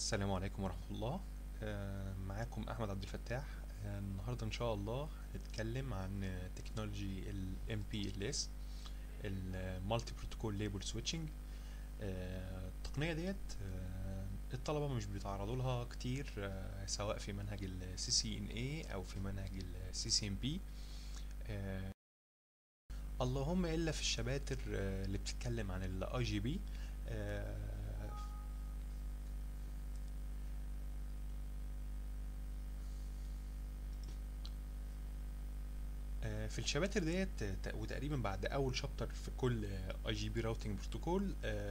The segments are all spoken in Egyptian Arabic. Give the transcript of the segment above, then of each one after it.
السلام عليكم ورحمة الله آه، معاكم أحمد عبد الفتاح آه، النهاردة إن شاء الله هنتكلم عن تكنولوجي ال MPLS ال Multi Protocol Label Switching آه، التقنية ديت آه، الطلبة مش بيتعرضوا لها كتير آه، سواء في منهج ال CCNA أو في منهج ال CCNP آه، اللهم إلا في الشباتر آه، اللي بتتكلم عن ال IGB آه، آه، في الشباتر ديت آه، ت- وتقريبا بعد اول شابتر في كل اي جي بي راوتنج بروتوكول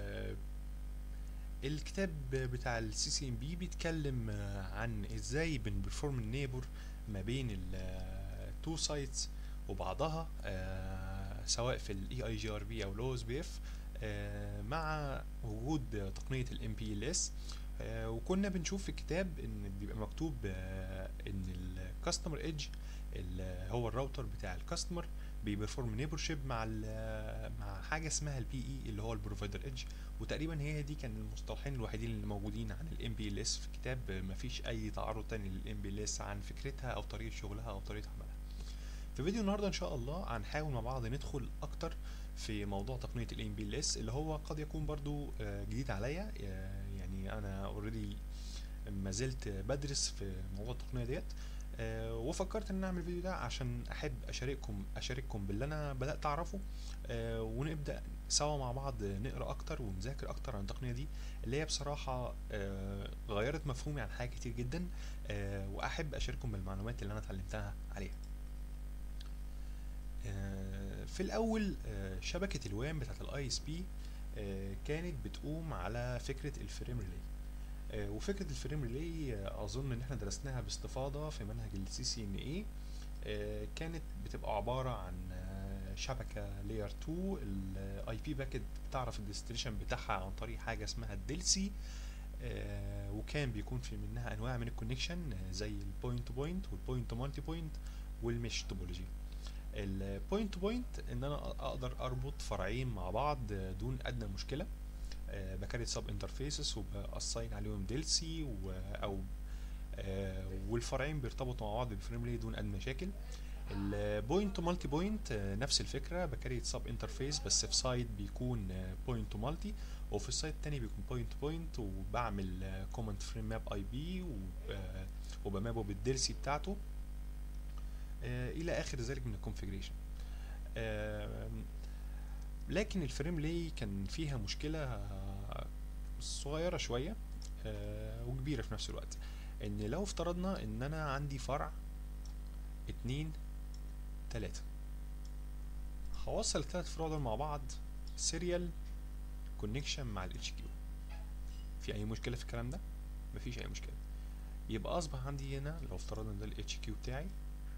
الكتاب بتاع السي سي ام بي بيتكلم آه، عن ازاي بنبرفورم النيبر ما بين التو سايتس وبعضها آه، سواء في الاي اي جي ار بي او الاو اس بي اف مع وجود تقنيه الام بي ال اس وكنا بنشوف في الكتاب ان بيبقى مكتوب آه، ان الكاستمر ايدج ال- هو الراوتر بتاع الكاستمر بيبرفورم نيبرشيب مع ال- مع حاجه اسمها البي اي اللي هو البروفايدر ايدج وتقريبا هي دي كان المصطلحين الوحيدين اللي موجودين عن الام بي ال اس في الكتاب مفيش اي تعرض تاني للام بي ال اس عن فكرتها او طريقه شغلها او طريقه عملها في فيديو النهارده ان شاء الله هنحاول مع بعض ندخل اكتر في موضوع تقنيه الام بي ال اس اللي هو قد يكون برضو آه، جديد عليا آه، يعني انا اوريدي ما زلت بدرس في موضوع التقنيه ديت آه، وفكرت ان اعمل الفيديو ده عشان احب اشارككم اشارككم باللي انا بدات اعرفه آه، ونبدا سوا مع بعض نقرا اكتر ونذاكر اكتر عن التقنيه دي اللي هي بصراحه آه، غيرت مفهومي عن حاجات كتير جدا آه، واحب اشارككم بالمعلومات اللي انا اتعلمتها عليها آه، في الاول آه، شبكه الوان بتاعت الاي اس بي كانت بتقوم على فكره الفريم ريلي آه، وفكره الفريم ريلي آه، اظن ان احنا درسناها باستفاضه في منهج السي سي ان اي كانت بتبقى عباره عن آه، شبكه لاير 2 الاي بي باكيت بتعرف الديستنيشن بتاعها عن طريق حاجه اسمها الدلسي آه، وكان بيكون في منها انواع من الكونكشن آه، زي البوينت تو بوينت والبوينت تو مالتي بوينت والمش توبولوجي البوينت تو بوينت ان انا اقدر اربط فرعين مع بعض آه، دون ادنى مشكله آه، بكريت سب انترفيسز وبأساين عليهم ديلسي و او آه، والفرعين بيرتبطوا مع بعض بفريملي دون ادنى مشاكل البوينت تو مالتي بوينت نفس الفكره بكريت سب انترفيس بس في سايد بيكون بوينت تو مالتي وفي السايد التاني بيكون بوينت تو بوينت وبعمل كومنت فريم ماب اي بي وبمابه بالديلسي بتاعته آه، الى اخر ذلك من الكونفيجريشن لكن الفريم لي كان فيها مشكله آه، صغيره شويه آه، وكبيره في نفس الوقت ان لو افترضنا ان انا عندي فرع اتنين تلاتة هوصل التلات فروع دول مع بعض سيريال كونكشن مع الاتش كيو في اي مشكله في الكلام ده مفيش اي مشكله يبقى اصبح عندي هنا لو افترضنا ده الاتش كيو بتاعي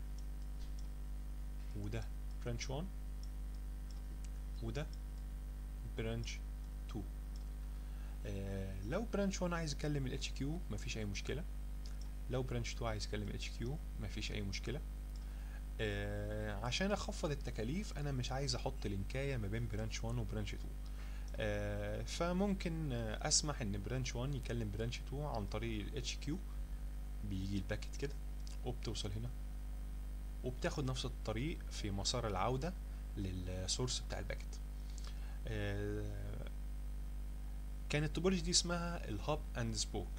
وده برانش 1 وده برانش 2 آه لو برانش 1 عايز يكلم الاتش كيو مفيش اي مشكله لو برانش 2 عايز يكلم الاتش كيو مفيش اي مشكله آه عشان اخفض التكاليف انا مش عايز احط لينكايه ما بين برانش 1 وبرانش 2 آه فممكن آه اسمح ان برانش 1 يكلم برانش 2 عن طريق الاتش كيو بيجي الباكت كده وبتوصل هنا وبتاخد نفس الطريق في مسار العودة للسورس بتاع الباكت آه، كانت التوبولوجي دي اسمها الهاب اند سبوك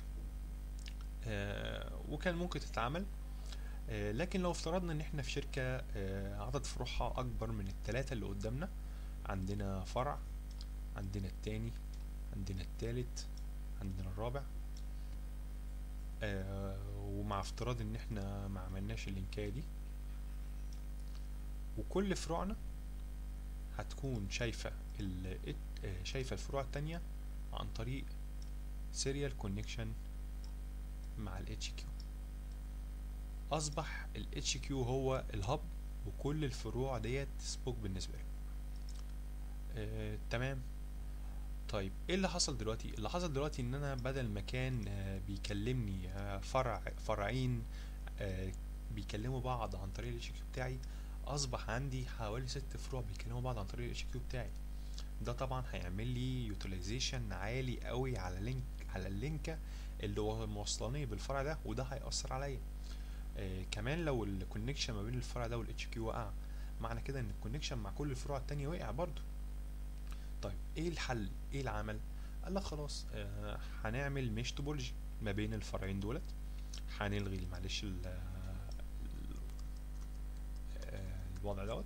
وكان ممكن تتعمل آه، لكن لو افترضنا ان احنا في شركة آه، عدد فروعها اكبر من التلاتة اللي قدامنا عندنا فرع عندنا التاني عندنا التالت عندنا الرابع آه، ومع افتراض ان احنا ما عملناش اللينكايه دي وكل فروعنا هتكون شايفة ال آه، شايفة الفروع التانية عن طريق سيريال كونكشن مع ال HQ أصبح ال HQ هو الهب وكل الفروع ديت سبوك بالنسبة له آه، تمام طيب ايه اللي حصل دلوقتي اللي حصل دلوقتي ان انا بدل ما كان آه، بيكلمني آه، فرع فرعين آه، بيكلموا بعض عن طريق الاتش كيو بتاعي اصبح عندي حوالي ست فروع بيكلموا بعض عن طريق الاتش كيو بتاعي ده طبعا هيعمل لي يوتيلايزيشن عالي قوي على لينك على اللينكه اللي هو موصلاني بالفرع ده وده هيأثر عليا آه كمان لو الكونكشن ما بين الفرع ده والاتش كيو وقع معنى كده ان الكونكشن مع كل الفروع التانية وقع برضو طيب ايه الحل ايه العمل قال لك خلاص آه هنعمل ميش توبولوجي ما بين الفرعين دولت هنلغي معلش ال- ال- آه، الوضع دوت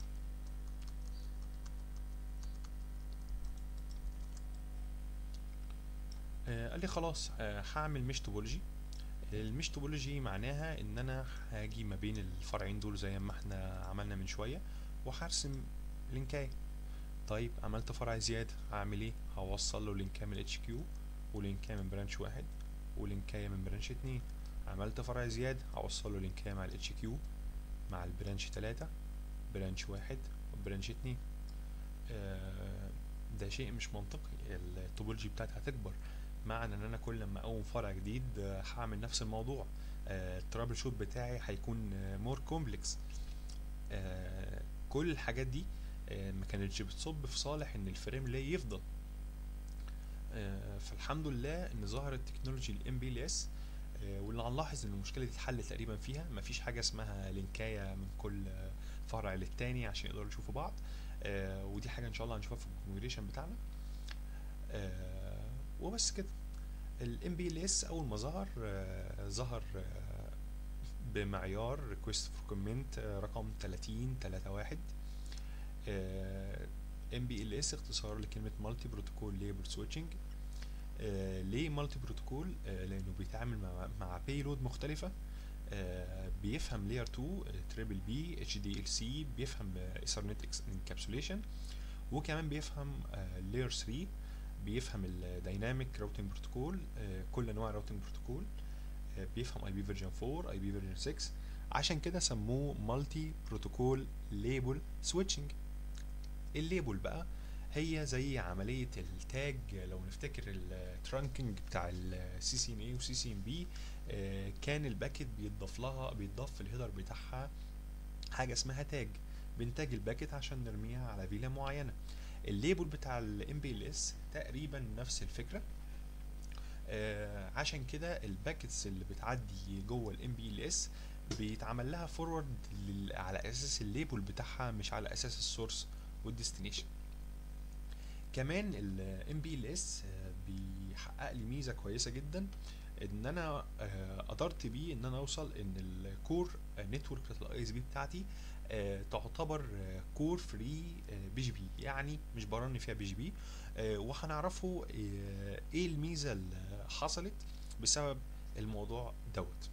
آه، قال لي خلاص آه، هعمل ميش توبولوجي الميش توبولوجي معناها ان انا هاجي ما بين الفرعين دول زي ما احنا عملنا من شويه وهرسم لينكايه طيب عملت فرع زياده هعمل ايه هوصل له لينكايه من الاتش كيو ولينكايه من برانش واحد ولينكايه من برانش اتنين عملت فرع زياده هوصل له لينكايه مع الاتش كيو مع البرانش تلاتة برانش واحد وبرانش اتنين آه، ده شيء مش منطقي التوبولوجي بتاعتي هتكبر معنى ان انا كل لما اقوم فرع جديد آه، هعمل نفس الموضوع الترابل شوت بتاعي هيكون مور كومبلكس كل الحاجات دي آه، ما كانتش بتصب في صالح ان الفريم ليه يفضل آه، فالحمد لله ان ظهرت تكنولوجي الام بي ال اس واللي هنلاحظ ان المشكله دي اتحل تقريبا فيها مفيش حاجه اسمها لينكايه من كل آه، فرع للتاني عشان يقدروا يشوفوا بعض آه، ودي حاجه ان شاء الله هنشوفها في الكونفيجريشن بتاعنا آه، وبس كده الام بي ال اس اول ما ظهر آه، ظهر آه، بمعيار ريكوست فور كومنت رقم 30 31 ام بي ال اس اختصار لكلمه مالتي بروتوكول ليبل سويتشنج ليه مالتي بروتوكول لانه بيتعامل مع مع بيلود مختلفه آه، بيفهم لاير 2 تريبل بي اتش دي ال سي بيفهم ايثرنت انكابسوليشن وكمان بيفهم لاير 3 بيفهم الدايناميك راوتنج بروتوكول كل انواع الراوتنج بروتوكول آه، بيفهم اي بي فيرجن 4 اي بي فيرجن 6 عشان كده سموه مالتي بروتوكول ليبل سويتشنج الليبل بقى هي زي عملية التاج لو نفتكر الترانكينج بتاع السي سي ام اي وسي سي ام بي كان الباكت بيتضاف لها بيتضاف في الهيدر بتاعها حاجة اسمها تاج بنتاج الباكت عشان نرميها على فيلا معينة الليبل بتاع الام بي ال اس تقريبا نفس الفكرة آه عشان كده الباكتس اللي بتعدي جوه الام بي ال اس بيتعمل لها فورورد على اساس الليبل بتاعها مش على اساس السورس والديستنيشن كمان الام بي ال اس بيحقق لي ميزه كويسه جدا ان انا آه، قدرت بيه ان انا اوصل ان الكور نتورك بتاعت الاي اس بي بتاعتي آه، تعتبر كور فري بي جي بي يعني مش برن فيها بي جي بي وهنعرفوا آه، ايه الميزه اللي حصلت بسبب الموضوع دوت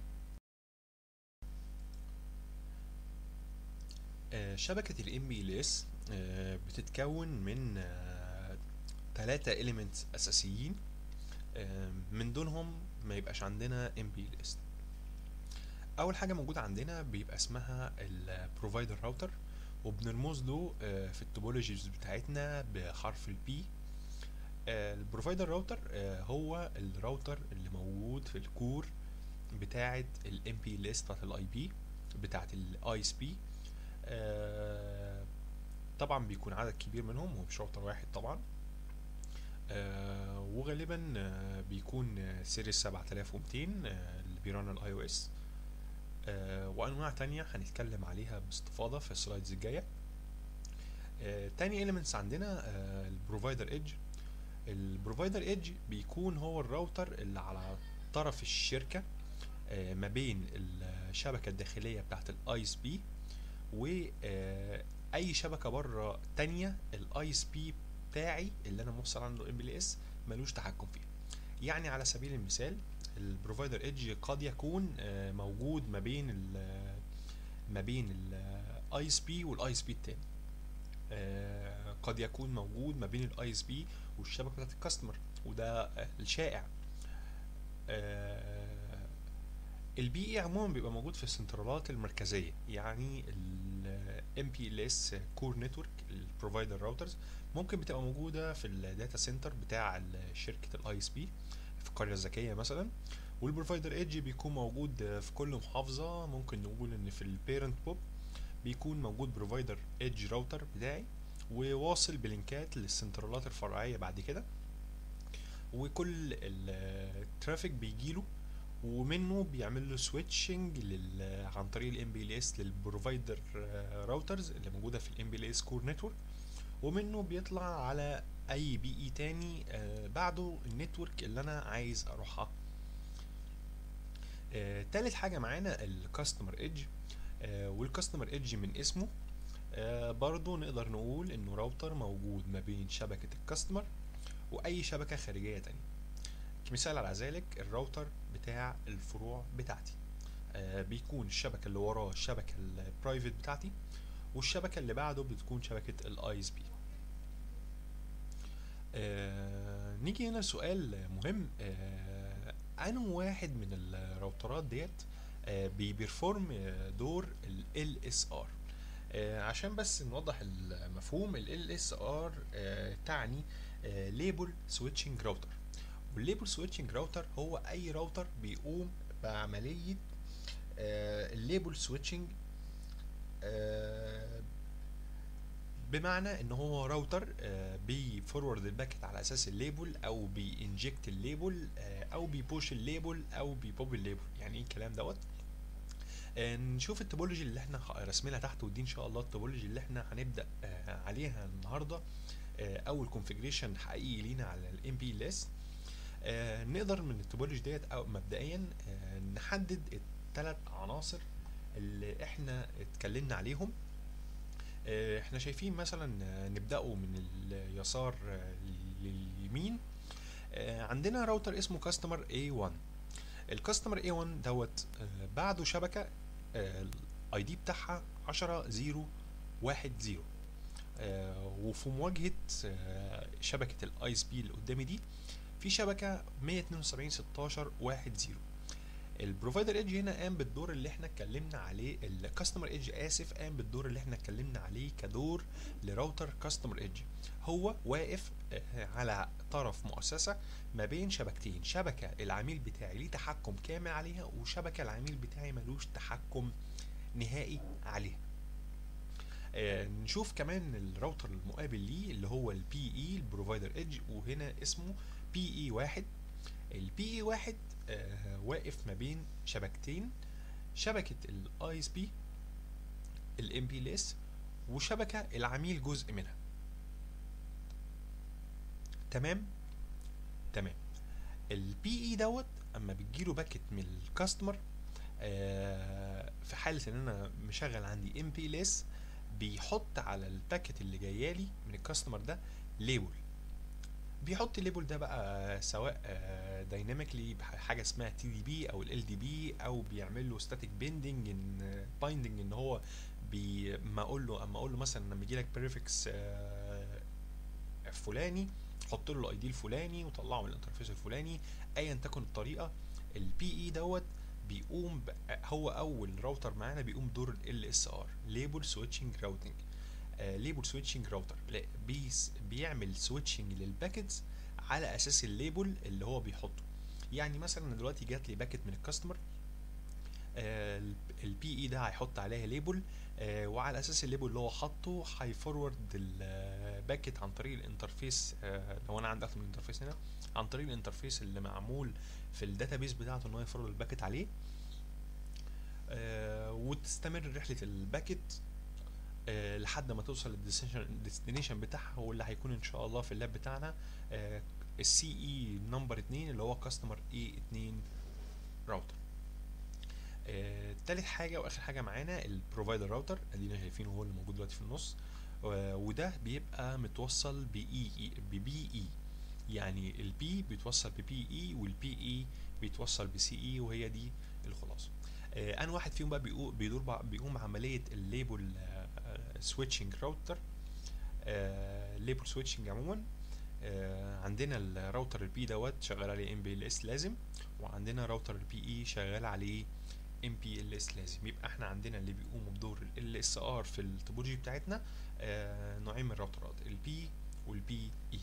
آه، شبكة ال MLS آه، بتتكون من ثلاثة إيليمنتس أساسيين آه، من دونهم ما يبقاش عندنا MPLS أول حاجة موجودة عندنا بيبقى اسمها البروفايدر راوتر وبنرمز له آه، في التوبولوجيز بتاعتنا بحرف البي البروفايدر راوتر هو الراوتر اللي موجود في الكور بتاعة ال MPLS بتاعة الاي بي بتاعة الاي اس بي آه، طبعا بيكون عدد كبير منهم هو مش راوتر واحد طبعا آه، وغالبا آه، بيكون آه، سيريس 7200 آه، اللي بيرن الاي او اس وانواع تانية هنتكلم عليها باستفاضة في السلايدز الجاية آه، تاني اليمنتس عندنا البروفايدر ايدج البروفايدر ايدج بيكون هو الراوتر اللي على طرف الشركة آه، ما بين الشبكة الداخلية بتاعت الاي اس بي واي شبكه بره تانية الاي اس بي بتاعي اللي انا موصل عنده ام بي اس ملوش تحكم فيها يعني على سبيل المثال البروفايدر ايدج قد يكون آه، موجود ما بين ال ما بين الاي اس بي والاي اس بي التاني آه، قد يكون موجود ما بين الاي اس بي والشبكه بتاعت الكاستمر وده آه، الشائع البي اي عموما بيبقى موجود في السنترالات المركزيه يعني الام بي ال اس كور نتورك البروفايدر راوترز ممكن بتبقى موجوده في الداتا سنتر بتاع ال- شركه الاي اس بي في القريه الذكيه مثلا والبروفايدر ايدج بيكون موجود في كل محافظه ممكن نقول ان في البيرنت بوب بيكون موجود بروفايدر ايدج راوتر بتاعي وواصل بلينكات للسنترالات الفرعيه بعد كده وكل الترافيك بيجيله ومنه بيعمل له سويتشنج لل عن طريق الام بي ال اس للبروفايدر راوترز اللي موجوده في الام بي ال اس كور نتورك ومنه بيطلع على اي بي اي تاني آه، بعده النتورك اللي انا عايز اروحها آه، تالت حاجه معانا الكاستمر ايدج والكاستمر ايدج من اسمه آه، برضو نقدر نقول انه راوتر موجود ما بين شبكه الكاستمر واي شبكه خارجيه تانية كمثال على ذلك الراوتر بتاع الفروع بتاعتي آه، بيكون الشبكه اللي وراه الشبكه البرايفت بتاعتي والشبكه اللي بعده بتكون شبكه الاي اس بي نيجي هنا سؤال مهم آه، انا واحد من الراوترات ديت آه، بيبرفورم آه، دور ال اس ار عشان بس نوضح المفهوم ال اس ار تعني ليبل سويتشنج راوتر والليبل سويتشنج راوتر هو اي راوتر بيقوم بعمليه الليبل سويتشنج بمعنى ان هو راوتر بيفورورد الباكت على اساس الليبل او بينجكت الليبل آه، او بيبوش الليبل او بيبوب الليبل يعني ايه الكلام دوت آه، نشوف التوبولوجي اللي احنا خ- راسمينها تحت ودي ان شاء الله التوبولوجي اللي احنا هنبدا آه، عليها النهارده آه، اول كونفيجريشن حقيقي لينا على الام بي ال اس نقدر من التوبولوجي ديت او مبدئيا آه، نحدد الثلاث عناصر اللي احنا اتكلمنا عليهم آه، احنا شايفين مثلا آه، نبدأوا من اليسار آه، لليمين آه، عندنا راوتر اسمه كاستمر A1 الكاستمر A1 دوت آه، بعده شبكة الاي دي بتاعها 10 0 1 0 آه، وفي مواجهة آه، شبكة الاي اس بي اللي قدامي دي في شبكة 172 16 1 0 البروفايدر ايدج هنا قام بالدور اللي احنا اتكلمنا عليه الكاستمر ايدج اسف قام بالدور اللي احنا اتكلمنا عليه كدور لراوتر كاستمر ايدج هو واقف آه، على طرف مؤسسه ما بين شبكتين شبكه العميل بتاعي ليه تحكم كامل عليها وشبكه العميل بتاعي ملوش تحكم نهائي عليها آه، نشوف كمان الراوتر المقابل ليه اللي هو البي اي البروفايدر ايدج وهنا اسمه بي اي واحد البي اي واحد آه، واقف ما بين شبكتين شبكة الاي اس بي الام بي ال اس وشبكة العميل جزء منها تمام تمام البي اي دوت اما بتجيله باكت من الكاستمر آه، في حالة ان انا مشغل عندي ام بي ال اس بيحط على الباكت اللي جايالي من الكاستمر ده ليبل بيحط الليبل ده بقى سواء دايناميكلي بحاجه اسمها تي دي بي او ال دي بي او بيعمل له ستاتيك بيندنج ان بايندنج ان هو بي ما اقول له اما اقول له مثلا لما يجي لك بريفكس فلاني حط له الاي دي الفلاني وطلعه من الانترفيس الفلاني ايا تكن الطريقه البي اي دوت بيقوم ب- هو اول راوتر معانا بيقوم دور ال اس ار ليبل سويتشنج راوتنج ليبل سويتشنج راوتر بيس بيعمل سويتشنج للباكتس على اساس الليبل اللي هو بيحطه يعني مثلا أنا دلوقتي جات لي باكت من الكاستمر البي اي ده هيحط عليها ليبل وعلى اساس الليبل اللي هو حاطه هيفورورد الباكت عن طريق الانترفيس آه، لو انا عندي اكتر من انترفيس هنا عن طريق الانترفيس اللي معمول في الداتابيس بتاعته ان هو يفورورد الباكت عليه آه، وتستمر رحله الباكت آه، لحد ما توصل للديستنيشن بتاعها واللي هيكون ان شاء الله في اللاب بتاعنا السي اي نمبر 2 اللي هو كاستمر اي 2 راوتر آه، تالت حاجه واخر حاجه معانا البروفايدر راوتر ادينا شايفينه هو اللي موجود دلوقتي في النص آه، وده بيبقى متوصل باي اي ببي اي يعني البي بيتوصل ببي اي والبي اي بيتوصل بسي اي وهي دي الخلاصه آه، انا واحد فيهم بقى بيقو- بيدور بع- بيقوم بعمليه الليبل سويتشنج راوتر ليبل سويتشنج عموما آه، عندنا الراوتر البي دوت شغال عليه ام بي ال اس لازم وعندنا راوتر البي اي شغال عليه ام بي ال اس لازم يبقى احنا عندنا اللي بيقوموا بدور ال اس ار في التوبولوجي بتاعتنا آه، نوعين من الراوترات البي والبي اي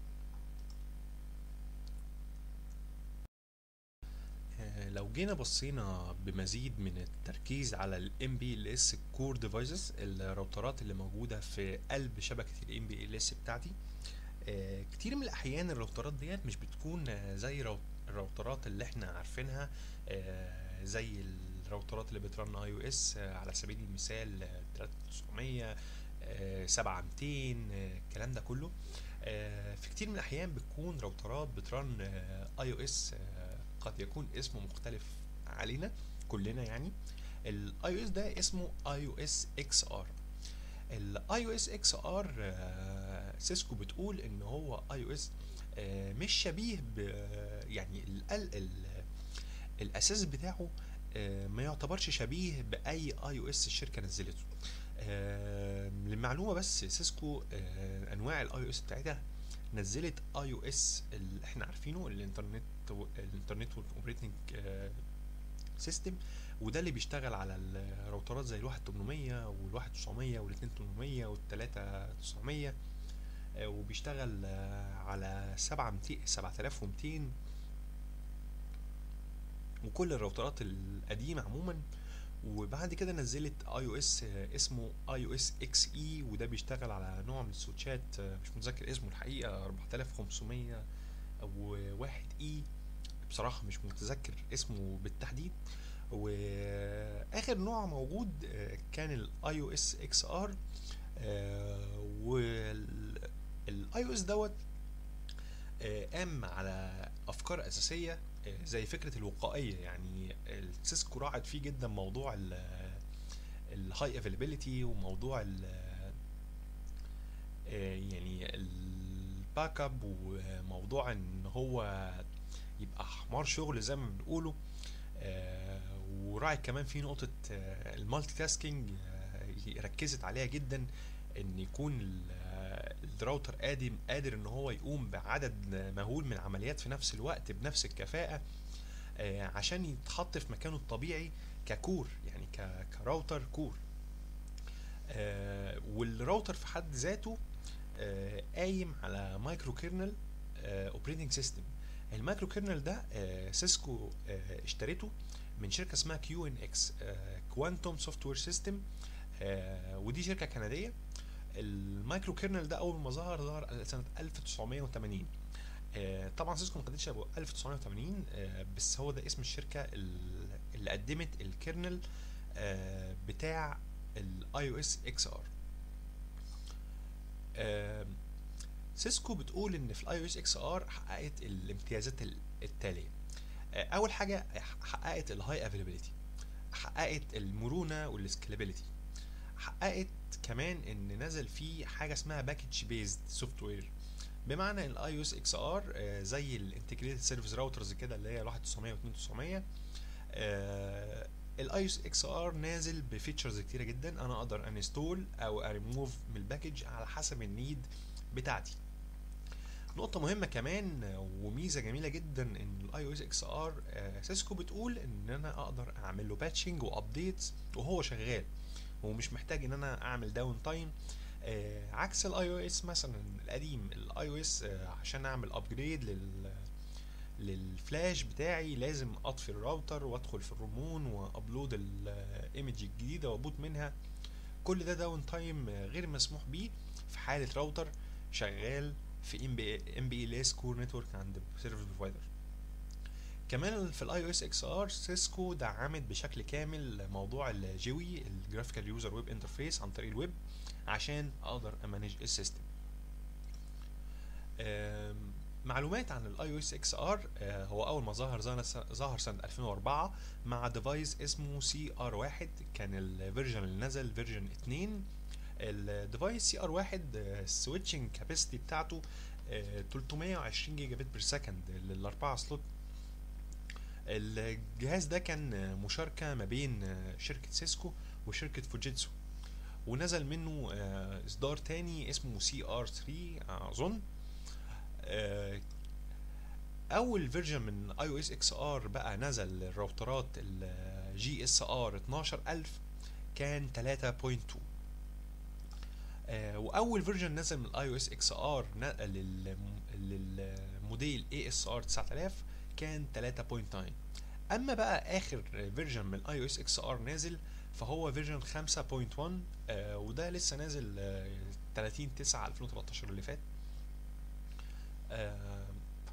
آه، لو جينا بصينا بمزيد من التركيز على الام بي ال اس كور ديفايسز الراوترات اللي موجوده في قلب شبكه الام بي ال اس بتاعتي آه، كتير من الاحيان الراوترات ديت مش بتكون آه، زي راو- الراوترات اللي احنا عارفينها آه، زي الراوترات اللي بترن اي او اس على سبيل المثال آه، 3900 آه، 7200 آه، الكلام ده كله آه، في كتير من الاحيان بتكون راوترات بترن اي او اس قد يكون اسمه مختلف علينا كلنا يعني الاي او اس ده اسمه اي او اس اكس ار الاي او اس اكس ار سيسكو بتقول ان هو اي او اس مش شبيه ب يعني ال ال ال الاساس بتاعه آه، ما يعتبرش شبيه باي اي او اس الشركه نزلته آه، للمعلومه بس سيسكو آه، انواع الاي او اس بتاعتها نزلت اي او اس اللي احنا عارفينه الانترنت الانترنت والاوبريتنج سيستم وده اللي بيشتغل على الراوترات زي الواحد 800 والواحد 900 والاتنين 800 والتلاتة 900 آه، وبيشتغل آه، على 7200 7200 وكل الراوترات القديمة عموما وبعد كده نزلت اي او اس اسمه اي او اس اكس اي وده بيشتغل على نوع من السويتشات آه، مش متذكر اسمه الحقيقة 4501 اي بصراحة مش متذكر اسمه بالتحديد واخر نوع موجود آه، كان الاي او اس اكس ار والاي او اس دوت آه، قام على افكار اساسيه آه، زي فكره الوقائيه يعني السيسكو راعت فيه جدا موضوع الهاي افيلابيليتي وموضوع ال آه، يعني الباك اب وموضوع ان هو يبقى حمار شغل زي ما بنقوله آه، وراعت كمان في نقطة المالتي تاسكينج ركزت عليها جدا ان يكون ال- آه، الراوتر قادر قادر ان هو يقوم بعدد مهول من العمليات في نفس الوقت بنفس الكفاءة آه، عشان يتحط في مكانه الطبيعي ككور يعني ك- كراوتر كور آه، والراوتر في حد ذاته آه، قايم على مايكرو كيرنل اوبريتنج سيستم المايكرو كيرنل ده آه، سيسكو آه، اشتريته من شركه اسمها كيو ان اكس كوانتوم سوفت وير سيستم ودي شركه كنديه المايكرو كيرنل ده اول ما ظهر ظهر سنه 1980 آه، طبعا سيسكو ما خدتش أبو 1980 آه، بس هو ده اسم الشركه ال- اللي قدمت الكيرنل آه، بتاع الاي او اس اكس ار سيسكو بتقول ان في الاي او اس اكس ار حققت الامتيازات ال- التاليه آه، اول حاجه حققت الهاي افيلابيلتي حققت المرونه والسكيلابيلتي حققت كمان ان نزل فيه حاجه اسمها باكج بيزد سوفت وير بمعنى ان الاي او اس اكس ار زي الانتجريتد سيرفيس راوترز كده اللي هي 1900 و 2900 الاي او اس اكس ار نازل بفيتشرز كتيره جدا انا اقدر انستول او اريموف من الباكج على حسب النيد بتاعتي نقطة مهمة كمان آه، وميزة جميلة جدا ان الاي او اس اكس ار سيسكو بتقول ان انا اقدر اعمل له باتشنج وابديتس وهو شغال ومش محتاج ان انا اعمل داون تايم عكس الاي او اس مثلا القديم الاي او اس عشان اعمل ابجريد لل للفلاش بتاعي لازم اطفي الراوتر وادخل في الرمون وابلود الايمج الجديده وابوت منها كل ده داون تايم غير مسموح بيه في حاله راوتر شغال في ام بي ام بي ال اس كور نتورك عند سيرفيس بروفايدر كمان في الاي او اس اكس ار سيسكو دعمت بشكل كامل موضوع الجيوي الجرافيكال يوزر ويب انترفيس عن طريق الويب عشان اقدر امانج السيستم آم، معلومات عن الاي او اس اكس ار هو اول ما ظهر ظهر س- ظهر سنه 2004 مع ديفايس اسمه سي ار 1 كان الفيرجن اللي نزل فيرجن 2 الديفايس سي ار 1 السويتشنج كاباسيتي بتاعته آه، 320 جيجا بت بير سكند للاربعه سلوت الجهاز ده كان مشاركه ما بين آه، شركه سيسكو وشركه فوجيتسو ونزل منه آه، اصدار تاني اسمه سي ار 3 اظن آه، اول فيرجن من اي او اس اكس ار بقى نزل الراوترات الجي اس ار 12000 كان 3.2 آه، واول فيرجن نزل من الاي او اس اكس ار للموديل اي اس ار 9000 كان 3.9 اما بقى اخر فيرجن من الاي او اس اكس ار نازل فهو فيرجن 5.1 آه، وده لسه نازل آه، 30 9 2013 اللي فات آه،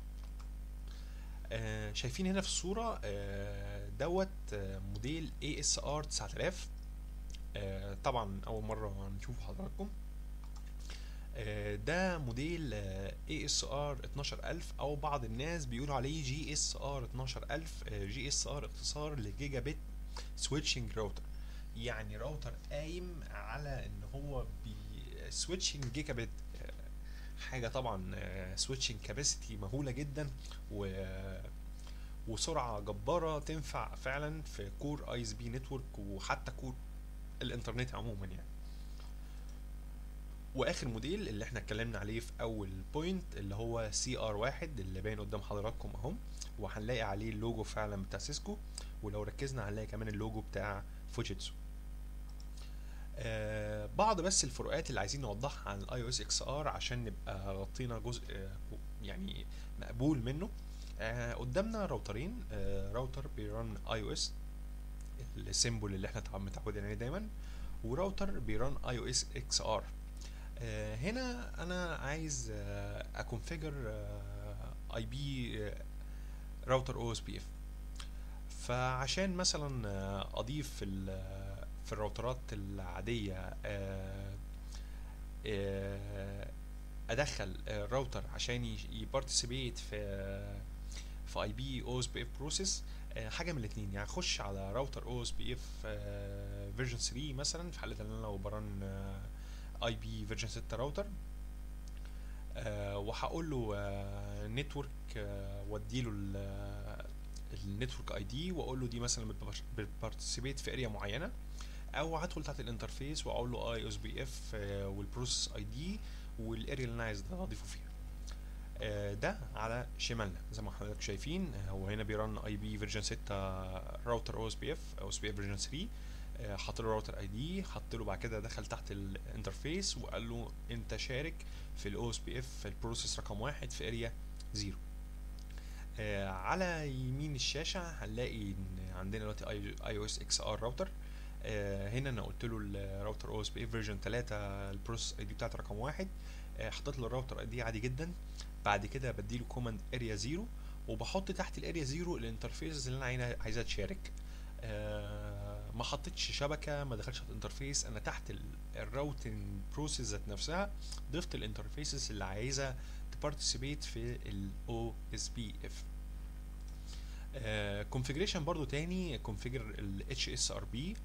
آه، شايفين هنا في الصورة آه، دوت آه، موديل ASR 9000 آه، طبعا أول مرة نشوفه حضراتكم آه، ده موديل آه، ASR 12000 أو بعض الناس بيقولوا عليه GSR 12000 آه، GSR اختصار لجيجا بت سويتشنج راوتر يعني راوتر قايم على ان هو بي سويتشنج جيجا بت آه، حاجه طبعا سويتشنج كاباسيتي مهوله جدا و وسرعه جباره تنفع فعلا في كور اي اس بي نتورك وحتى كور الانترنت عموما يعني واخر موديل اللي احنا اتكلمنا عليه في اول بوينت اللي هو سي ار واحد اللي باين قدام حضراتكم اهو وهنلاقي عليه اللوجو فعلا بتاع سيسكو ولو ركزنا هنلاقي كمان اللوجو بتاع فوجيتسو آه بعض بس الفروقات اللي عايزين نوضحها عن الاي او اس اكس ار عشان نبقى غطينا جزء آه يعني مقبول منه آه قدامنا راوترين آه راوتر بيرن اي او اس السيمبل اللي احنا طبعا متعودين عليه دايما وراوتر بيرن اي او اس اكس ار هنا انا عايز آه اكونفيجر اي بي راوتر او اس بي اف فعشان مثلا آه، اضيف في ال- في الراوترات العاديه آه، آه، ادخل آه، راوتر عشان يبارتيسيبيت في في اي بي او اس بي اف بروسيس حاجه من الاثنين يعني اخش على راوتر او اس بي اف فيرجن 3 مثلا في حاله ان انا لو برن اي بي فيرجن 6 راوتر آه، وهقول له نتورك واديله النتورك اي دي واقول له دي مثلا بتبارتيسيبيت في اريا معينه او هدخل تحت الانترفيس واقول له اي اس بي اف والبروسيس اي دي والاريا اللي انا عايز اضيفه فيها آه، ده على شمالنا زي ما حضرتك شايفين آه، هو هنا بيرن اي بي فيرجن 6 راوتر او اس بي اف او اس بي اف فيرجن 3 آه، حط له راوتر اي دي حط له بعد كده دخل تحت الانترفيس وقال له انت شارك في الاو اس بي اف البروسيس رقم واحد في اريا زيرو آه، على يمين الشاشه هنلاقي ان عندنا دلوقتي اي او اس اكس ار راوتر هنا انا قلت له الراوتر او اس بي اف فيرجن 3 البروسيس اي دي بتاعت رقم واحد آه، حطيت له الراوتر اي دي عادي جدا بعد كده بديله كوماند اريا زيرو وبحط تحت الاريا زيرو الانترفيس اللي انا عايزها- عايزها تشارك آه، ما حطيتش شبكه ما دخلتش على الانترفيس انا تحت الراوتنج بروسيس ذات نفسها ضفت الانترفيسز اللي عايزه تبارتيسيبيت في الاو اس بي اف كونفيجريشن برضو تاني كونفيجر ال اتش اس ار بي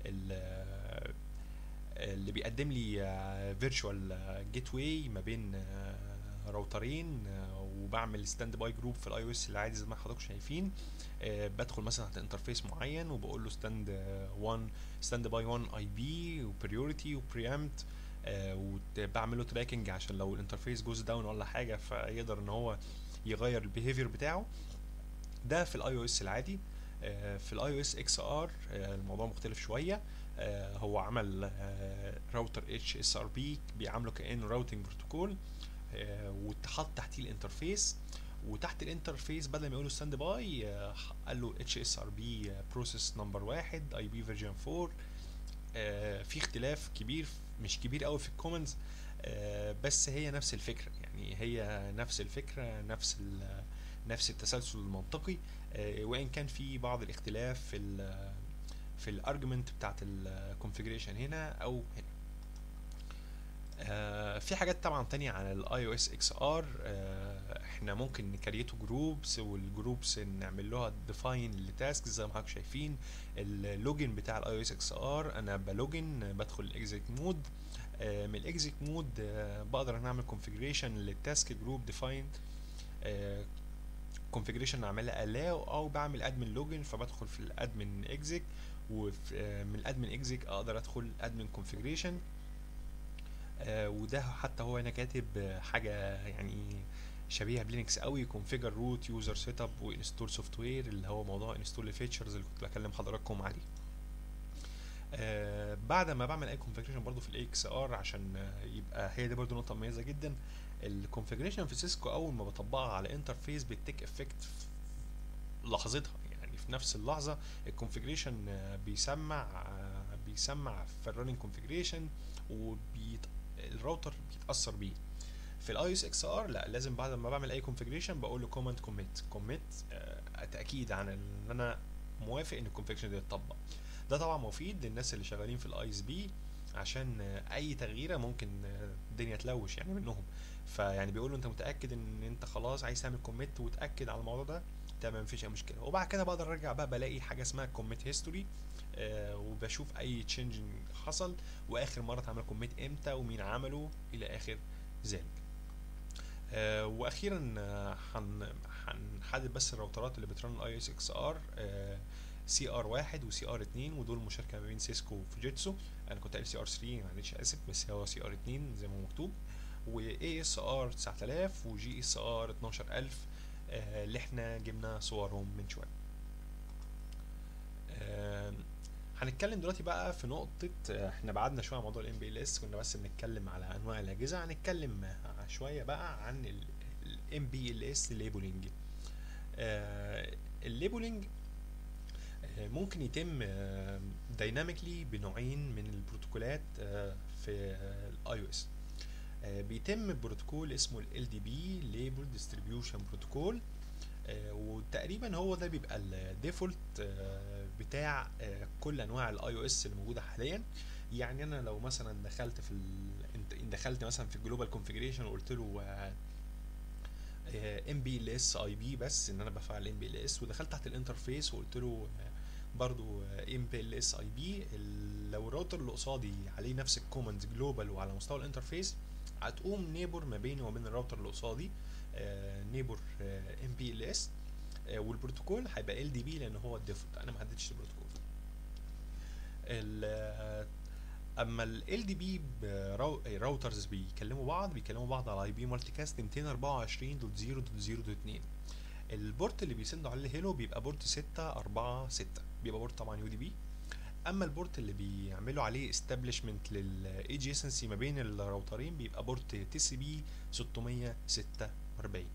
اللي بيقدم لي فيرتشوال جيت واي ما بين آه، راوترين آه، وبعمل ستاند باي جروب في الاي او اس العادي زي ما حضراتكم شايفين آه، بدخل مثلا تحت انترفيس معين وبقول له ستاند 1 ستاند باي 1 اي بي وبريورتي وبريامت وبعمل له تراكنج عشان لو الانترفيس جوز داون ولا حاجه فيقدر ان هو يغير البيهيفير بتاعه ده في الاي او اس العادي آه، في الاي او اس اكس ار الموضوع مختلف شويه آه، هو عمل راوتر اتش اس ار بي بيعامله كانه راوتنج بروتوكول واتحط تحتيه الانترفيس وتحت الانترفيس بدل ما يقولوا ستاند باي قال له اتش اس ار بي بروسيس نمبر واحد اي بي فيرجن 4 آه، في اختلاف كبير مش كبير قوي في الكومنتس بس هي نفس الفكره يعني هي نفس الفكره نفس ال- نفس التسلسل المنطقي آه، وان كان في بعض الاختلاف في ال في الارجمنت بتاعت الكونفيجريشن هنا او هنا آه، في حاجات طبعا تانية عن الاي او اس اكس ار احنا ممكن نكريته جروبس والجروبس نعمل لها ديفاين لتاسك زي ما حضرتك شايفين اللوجن بتاع الاي او اس اكس ار انا بلوجن بدخل الاكزيت مود من الاكزيت مود بقدر ان اعمل كونفيجريشن للتاسك جروب ديفاين كونفيجريشن اعملها الاو او بعمل ادمن لوجن فبدخل في الادمن اكزيك ومن الادمن اكزيك اقدر ادخل ادمن كونفيجريشن وده حتى هو هنا كاتب آه، حاجه يعني شبيهه بلينكس قوي كونفيجر روت يوزر سيت اب وانستول سوفت وير اللي هو موضوع انستول فيتشرز اللي كنت بكلم حضراتكم عليه آه بعد ما بعمل اي كونفيجريشن برضو في الاي اكس ار عشان آه يبقى هي دي برضو نقطه مميزه جدا الكونفيجريشن في سيسكو اول ما بطبقها على انترفيس بتيك افكت في لحظتها يعني في نفس اللحظه الكونفيجريشن بيسمع آه، بيسمع في الرننج كونفيجريشن والراوتر بيتاثر بيه في الاي اس اكس ار لا لازم بعد ما بعمل اي كونفيجريشن بقول له كوماند كوميت كوميت تاكيد عن ان انا موافق ان الكونفيجريشن دي تطبق ده طبعا مفيد للناس اللي شغالين في الاي اس بي عشان آه، اي تغييره ممكن آه، الدنيا تلوش يعني منهم فيعني بيقولوا انت متاكد ان انت خلاص عايز تعمل كوميت وتاكد على الموضوع ده تمام مفيش اي مشكله وبعد كده بقدر ارجع بقى بلاقي حاجه اسمها كوميت هيستوري آه وبشوف اي تشينج حصل واخر مره اتعمل كوميت امتى ومين عمله الى اخر ذلك آه واخيرا آه، هن هنحدد بس الراوترات اللي بترن الاي اس اكس ار سي ار واحد وسي ار اتنين ودول مشاركه ما بين سيسكو وفوجيتسو انا كنت قايل سي ار 3 معلش اسف بس هو سي ار 2 زي ما هو مكتوب واي اس ار 9000 وجي اس ار 12000 آه، اللي احنا جبنا صورهم من شويه آم، هنتكلم دلوقتي بقى في نقطة آه، احنا بعدنا شوية عن موضوع الام بي ال اس كنا بس بنتكلم على انواع الاجهزة هنتكلم آه، شوية بقى عن الام بي ال اس ليبلنج الليبلنج ممكن يتم دايناميكلي بنوعين من البروتوكولات آه، في الاي او اس بيتم بروتوكول اسمه ال دي بي ليبل ديستريبيوشن بروتوكول وتقريبا هو ده بيبقى الديفولت بتاع آه، كل انواع الاي او اس اللي موجوده حاليا يعني انا لو مثلا دخلت في ال... انت- دخلت مثلا في الجلوبال كونفيجريشن وقلت له ام بي ال اس اي بي بس ان انا بفعل ام بي ال اس ودخلت تحت الانترفيس وقلت له آه، برضو ام بي ال اس اي بي لو الراوتر اللي قصادي عليه نفس الكوماند جلوبال وعلى مستوى الانترفيس هتقوم نيبر ما بيني وبين الراوتر اللي قصادي نيبر ام بي ال اس والبروتوكول هيبقى ال دي بي لان هو الديفولت انا ما حددتش البروتوكول ال- اما ال دي بي راوترز بيكلموا بعض بيكلموا بعض على اي بي مالتي كاست 224.0.0.2 البورت اللي بيسندوا عليه الهيلو بيبقى بورت 646 بيبقى بورت طبعا يو دي بي اما البورت اللي بيعملوا عليه استابليشمنت للايجيسنسي ما بين الراوترين بيبقى بورت تي سي بي 646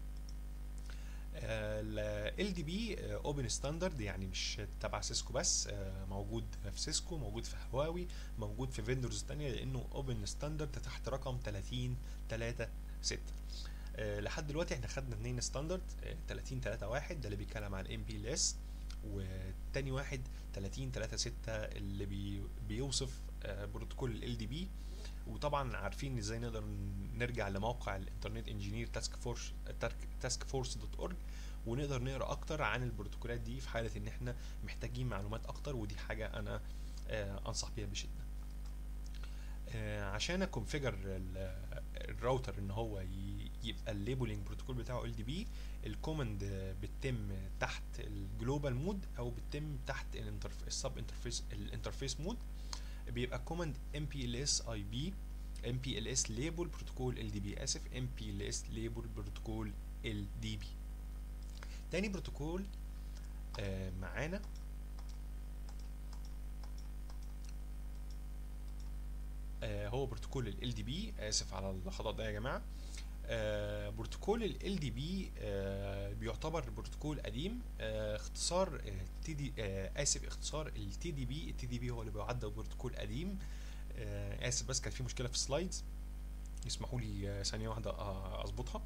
ال دي بي اوبن ستاندرد يعني مش تبع سيسكو بس آه، موجود في سيسكو موجود في هواوي موجود في فيندورز تانية لانه اوبن ستاندرد تحت رقم 30 3 6 آه، لحد دلوقتي احنا خدنا اتنين ستاندرد 30 3 1 ده اللي بيتكلم عن الام بي ال اس والتاني واحد 30 3 6 اللي بي بيوصف آه، بروتوكول ال دي بي وطبعا عارفين ازاي نقدر نرجع لموقع الانترنت انجينير تاسك فورس تاسك فورس دوت اورج ونقدر نقرا اكتر عن البروتوكولات دي في حاله ان احنا محتاجين معلومات اكتر ودي حاجه انا آه، انصح بيها بشده آه، عشان اكونفيجر الراوتر ان هو ي- يبقى الليبلنج بروتوكول بتاعه ال دي بي الكوماند آه، بتتم تحت الجلوبال مود او بتتم تحت السب انترفيس الانترفيس مود بيبقى كوماند ام بي ال اس اي بي ام بي ال اس ليبل بروتوكول ال دي بي اسف ام بي ال اس ليبل بروتوكول ال دي بي تاني بروتوكول آه معانا آه هو بروتوكول ال دي بي اسف على الخطا ده يا جماعه آه بروتوكول ال دي بي آه بيعتبر بروتوكول قديم آه اختصار تي دي آه اسف اختصار التي دي بي التي دي بي هو اللي بيعد بروتوكول قديم آه اسف بس كان في مشكله في السلايدز يسمحوا لي آه، ثانيه واحده آه، اظبطها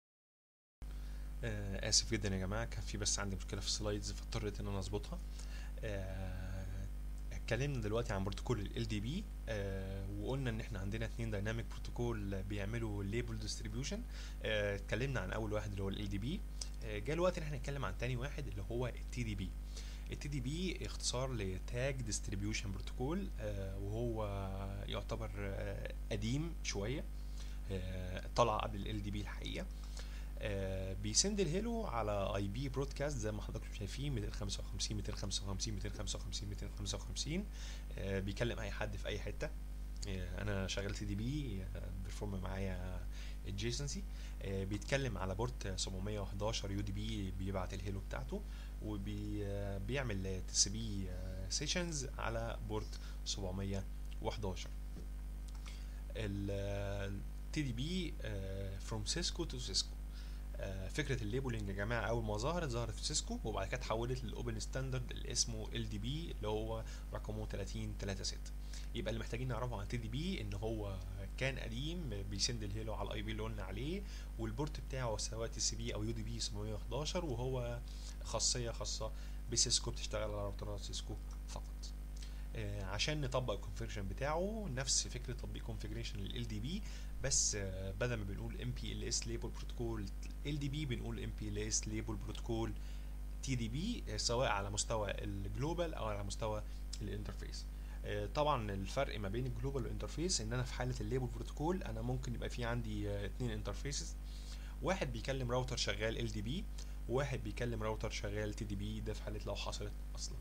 آه اسف جدا يا جماعه كان في بس عندي مشكله في السلايدز فاضطريت ان انا اظبطها آه، اتكلمنا دلوقتي عن بروتوكول ال دي بي وقلنا ان احنا عندنا اتنين دايناميك بروتوكول بيعملوا ليبل ديستريبيوشن اتكلمنا عن اول واحد اللي هو ال دي بي جه الوقت ان احنا نتكلم عن تاني واحد اللي هو التي دي بي التي دي بي اختصار لتاج ديستريبيوشن بروتوكول وهو يعتبر آه، قديم شويه آه، طلع قبل ال دي بي الحقيقه آه، بيسند الهيلو على اي بي برودكاست زي ما حضراتكم شايفين 255 255 255 255 آه، بيكلم اي حد في اي حته آه، انا شغال تي دي بي بيرفورم معايا adjacency آه، بيتكلم على بورت 711 يو دي بي بيبعت الهيلو بتاعته وبيعمل تي سي بي سيشنز على بورت 711 التي دي بي فروم سيسكو تو سيسكو آه، فكره الليبلنج يا جماعه اول ما ظهرت ظهرت في سيسكو وبعد كده اتحولت للاوبن ستاندرد اللي اسمه ال دي بي اللي هو رقمه 30 36 يبقى اللي محتاجين نعرفه عن تي دي بي ان هو كان قديم بيسند الهيلو على الاي بي اللي قلنا عليه والبورت بتاعه سواء تي سي بي او يو دي بي 711 وهو خاصيه خاصه بسيسكو بتشتغل على راوترات سيسكو فقط آه، عشان نطبق الكونفيجريشن بتاعه نفس فكره تطبيق كونفيجريشن لل دي بي بس آه، بدل ما بنقول ام بي ال اس ليبل بروتوكول ال دي بي بنقول ام بي ال اس ليبل بروتوكول تي دي بي سواء على مستوى الجلوبال او على مستوى الانترفيس آه، طبعا الفرق ما بين الجلوبال والانترفيس ان انا في حاله الليبل بروتوكول انا ممكن يبقى في عندي آه، اتنين انترفيسز واحد بيكلم راوتر شغال ال دي بي وواحد بيكلم راوتر شغال تي دي بي ده في حاله لو حصلت اصلا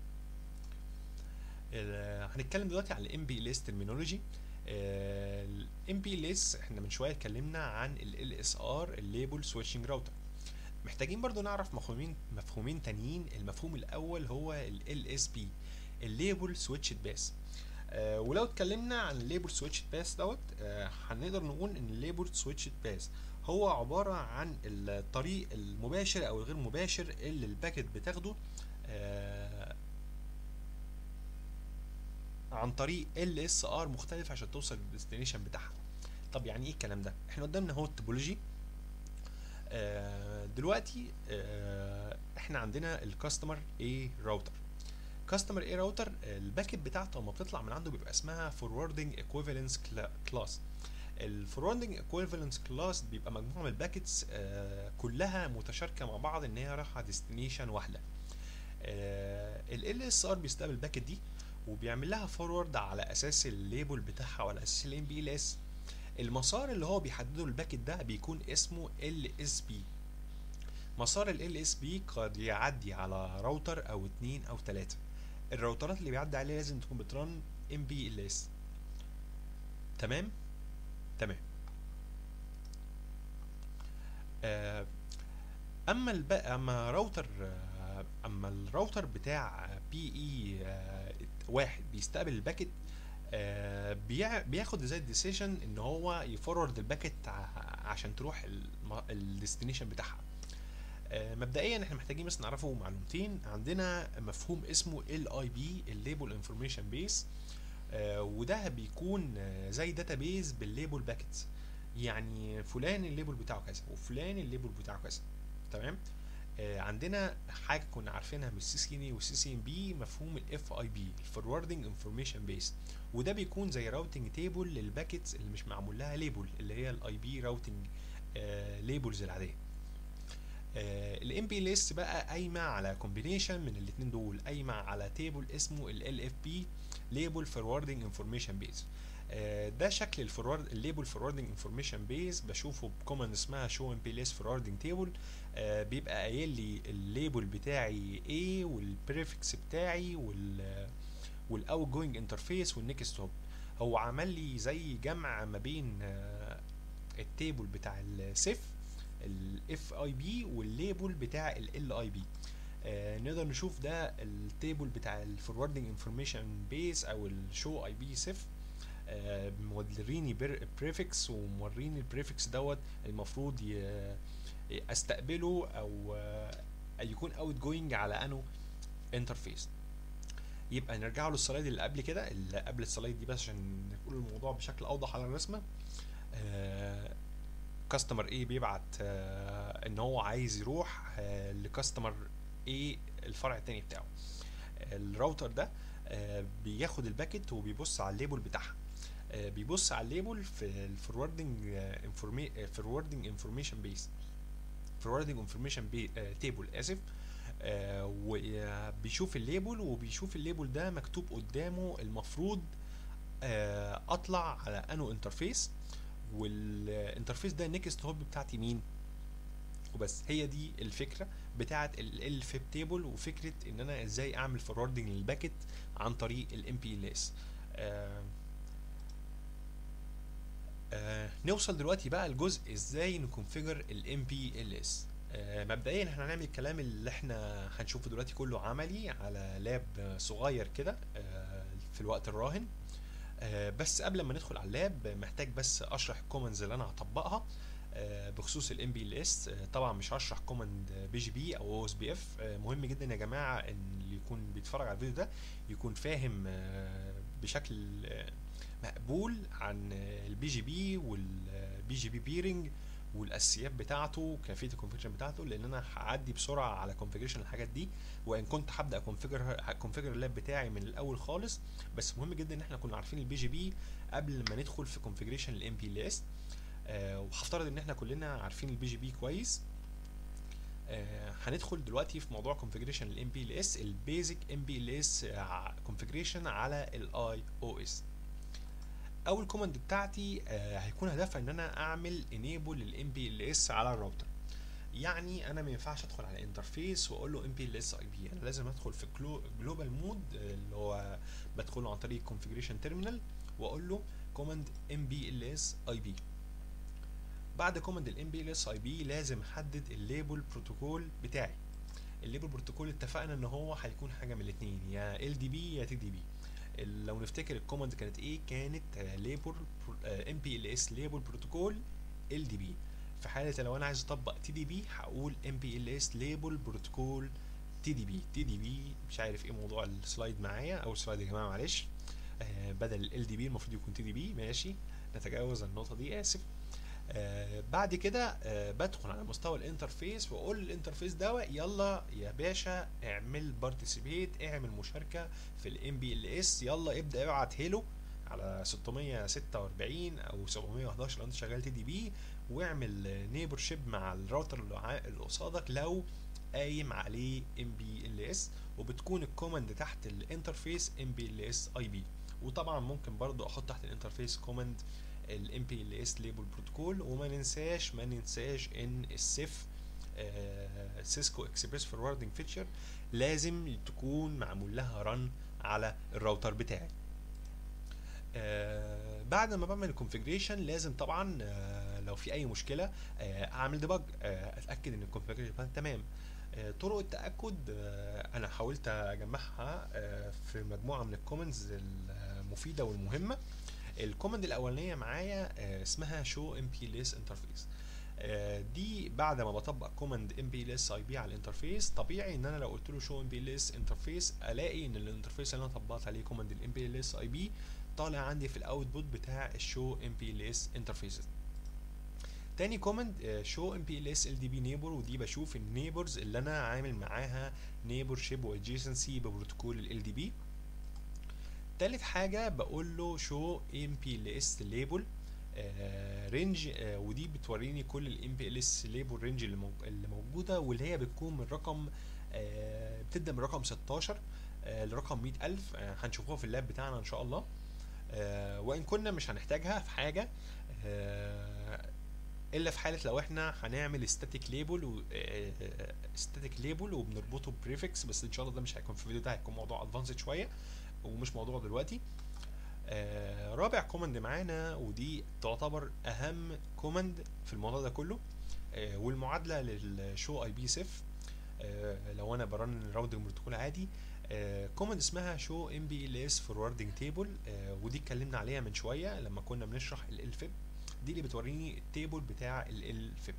ال- هنتكلم دلوقتي عن الام بي ال اس ترمينولوجي الام بي ال اس احنا من شويه اتكلمنا عن ال اس ار الليبل سويتشنج راوتر محتاجين برضو نعرف مفهومين مفهومين تانيين المفهوم الاول هو ال اس بي الليبل سويتشد باس آه ولو اتكلمنا عن الليبل سويتشد باس دوت آه هنقدر نقول ان الليبل سويتشد باس هو عباره عن الطريق المباشر او الغير مباشر اللي الباكت بتاخده آه عن طريق ال اس ار مختلف عشان توصل للديستنيشن بتاعها طب يعني ايه الكلام ده احنا قدامنا هو التوبولوجي آه دلوقتي آه احنا عندنا الكاستمر اي راوتر كاستمر اي راوتر الباكت بتاعته لما بتطلع من عنده بيبقى اسمها فوروردنج ايكويفالنس كلاس الفوروردنج ايكويفالنس كلاس بيبقى مجموعه من الباكتس آه كلها متشاركه مع بعض ان هي رايحه ديستنيشن واحده ال اس ار بيستقبل الباكت دي وبيعمل لها فورورد على اساس الليبل بتاعها وعلى اساس الام بي ال اس المسار اللي هو بيحدده الباكت ده بيكون اسمه ال اس بي مسار ال اس بي قد يعدي على راوتر او اتنين او تلاتة الراوترات اللي بيعدي عليها لازم تكون بترن ام بي ال اس تمام تمام آه اما الب... اما راوتر آه، اما الراوتر بتاع بي اي واحد بيستقبل الباكت آه، بيع- بياخد زي الديسيجن ان هو يفورورد الباكت ع- عشان تروح الديستنيشن بتاعها آه، مبدئيا احنا محتاجين بس نعرفه معلومتين عندنا مفهوم اسمه ال اي بي الليبل انفورميشن بيس وده بيكون آه، زي داتابيز بالليبل باكتس يعني فلان الليبل بتاعه كذا وفلان الليبل بتاعه كذا تمام آه، عندنا حاجه كنا عارفينها من السي سي ان والسي سي ام بي مفهوم الاف اي بي الفوروردنج انفورميشن بيس وده بيكون زي راوتنج تيبل للباكتس اللي مش معمول لها ليبل اللي هي الاي بي راوتنج ليبلز العاديه الام بي ليست بقى قايمه على كومبينيشن من الاثنين دول قايمه على تيبل اسمه ال اف بي ليبل فوروردنج انفورميشن بيز ده شكل الفورورد الليبل فوروردنج انفورميشن بيز بشوفه بكوماند اسمها شو ام بي ليس فوروردنج تيبل بيبقى قايل لي الليبل بتاعي ايه والبريفكس بتاعي وال والاوت جوينج انترفيس والنكست هوب هو عمل لي زي جمع ما بين آه، التيبل بتاع السيف الاف اي بي والليبل بتاع ال اي بي نقدر نشوف ده التيبل بتاع الفوروردنج انفورميشن بيس او الشو اي بي سيف موريني بريفكس وموريني البريفكس دوت المفروض ي- استقبله او آه، يكون اوت جوينج على انه انترفيس يبقى نرجع له السلايد اللي قبل كده اللي قبل السلايد دي بس عشان نقول الموضوع بشكل اوضح على الرسمه كاستمر ايه بيبعت آه، ان هو عايز يروح آه، لكاستمر ايه الفرع التاني بتاعه الراوتر ده آه، بياخد الباكت وبيبص على الليبل بتاعها آه، بيبص على الليبل في الفوروردنج فوروردنج انفورميشن بيس فوروردنج انفورميشن تيبل اسف آه، وبيشوف الليبل وبيشوف الليبل ده مكتوب قدامه المفروض آه، اطلع على انو انترفيس والانترفيس ده نيكست هوب بتاعتي مين وبس هي دي الفكره بتاعه الفيب تيبل وفكره ان انا ازاي اعمل فوروردنج للباكت عن طريق الام بي ال اس نوصل دلوقتي بقى لجزء ازاي نكونفيجر الام بي ال اس مبدئيا احنا هنعمل الكلام اللي احنا هنشوفه دلوقتي كله عملي على لاب صغير كده آه، في الوقت الراهن آه، بس قبل ما ندخل على اللاب محتاج بس اشرح الكومنز اللي انا هطبقها آه، بخصوص الام بي ال اس طبعا مش هشرح كوماند بي جي بي او او اس بي اف مهم جدا يا جماعه ان اللي يكون بيتفرج على الفيديو ده يكون فاهم آه، بشكل آه، مقبول عن البي جي بي والبي جي بي بيرنج والاساسيات بتاعته كيفيه الكونفيجريشن بتاعته لان انا هعدي بسرعه على كونفيجريشن الحاجات دي وان كنت هبدا كونفيجر كونفيجر اللاب بتاعي من الاول خالص بس مهم جدا ان احنا كنا عارفين البي جي بي قبل ما ندخل في كونفيجريشن الام بي ال اس وهفترض ان احنا كلنا عارفين البي جي بي كويس آه، هندخل دلوقتي في موضوع كونفيجريشن الام بي ال اس البيزك ام بي ال اس كونفيجريشن على الاي او اس اول كوماند بتاعتي آه، هيكون هدفها ان انا اعمل انيبل للام بي ال اس على الراوتر يعني انا ما ينفعش ادخل على انترفيس واقول له ام بي ال اس اي بي انا لازم ادخل في جلوبال مود اللي هو بدخله عن طريق كونفيجريشن تيرمينال واقول له كوماند ام بي ال اس اي بي بعد كوماند الام بي ال اس اي بي لازم احدد الليبل بروتوكول بتاعي الليبل بروتوكول اتفقنا ان هو هيكون حاجه من الاثنين يا ال دي بي يا تي دي بي لو نفتكر الكوماند كانت ايه كانت ليبل ام بي ال اس ليبل بروتوكول ال دي بي في حاله لو انا عايز اطبق تي دي بي هقول ام بي ال اس ليبل بروتوكول تي دي بي تي دي بي مش عارف ايه موضوع السلايد معايا او السلايد يا جماعه معلش آه بدل ال دي بي المفروض يكون تي دي بي ماشي نتجاوز النقطه دي اسف آه بعد كده آه بدخل على مستوى الانترفيس واقول للانترفيس ده يلا يا باشا اعمل بارتيسيبيت اعمل مشاركه في الام بي ال اس يلا ابدا ابعت هيلو على 646 او 711 لو انت شغال تي دي بي واعمل نيبر شيب مع الراوتر اللي قصادك لو قايم عليه ام بي ال اس وبتكون الكوماند تحت الانترفيس ام بي ال اس اي بي وطبعا ممكن برضو احط تحت الانترفيس كوماند الام بي ال اس ليبل بروتوكول وما ننساش ما ننساش ان السيف سيسكو اكسبريس فوروردنج فيتشر لازم تكون معمول لها رن على الراوتر بتاعي آه بعد ما بعمل الكونفيجريشن لازم طبعا آه لو في اي مشكله آه اعمل ديبج آه اتاكد ان الكونفيجريشن تمام آه طرق التاكد آه انا حاولت اجمعها آه في مجموعه من الكومنتس المفيده والمهمه الكوماند الاولانيه معايا آه اسمها شو ام بي ال اس انترفيس دي بعد ما بطبق كوماند ام بي ال اس اي بي على الانترفيس طبيعي ان انا لو قلت له شو ام بي ال اس انترفيس الاقي ان الانترفيس اللي انا طبقت عليه كوماند الام بي ال اس اي بي طالع عندي في الاوتبوت بتاع الشو ام بي ال اس انترفيسز تاني كوماند شو ام بي ال اس ال دي بي نيبر ودي بشوف النيبرز اللي انا عامل معاها نيبر شيب وادجيسنسي ببروتوكول ال دي بي تالت حاجه بقول له شو ام بي ال اس ليبل رينج ودي بتوريني كل الام بي ال اس ليبل رينج اللي موجوده واللي هي بتكون من رقم آه بتبدا من رقم 16 آه لرقم 100000 آه هنشوفوها في اللاب بتاعنا ان شاء الله وان كنا مش هنحتاجها في حاجه الا في حاله لو احنا هنعمل ستاتيك ليبل و ستاتيك ليبل وبنربطه بريفكس بس ان شاء الله ده مش هيكون في الفيديو ده هيكون موضوع ادفانسد شويه ومش موضوع دلوقتي آه رابع كوماند معانا ودي تعتبر اهم كوماند في الموضوع ده كله آه والمعادله للشو اي بي سيف آه لو انا برن الراوتنج بروتوكول عادي آه كوماند اسمها شو ام بي ال اس فوروردنج تيبل ودي اتكلمنا عليها من شويه لما كنا بنشرح ال فيب دي اللي بتوريني التيبل بتاع ال فيب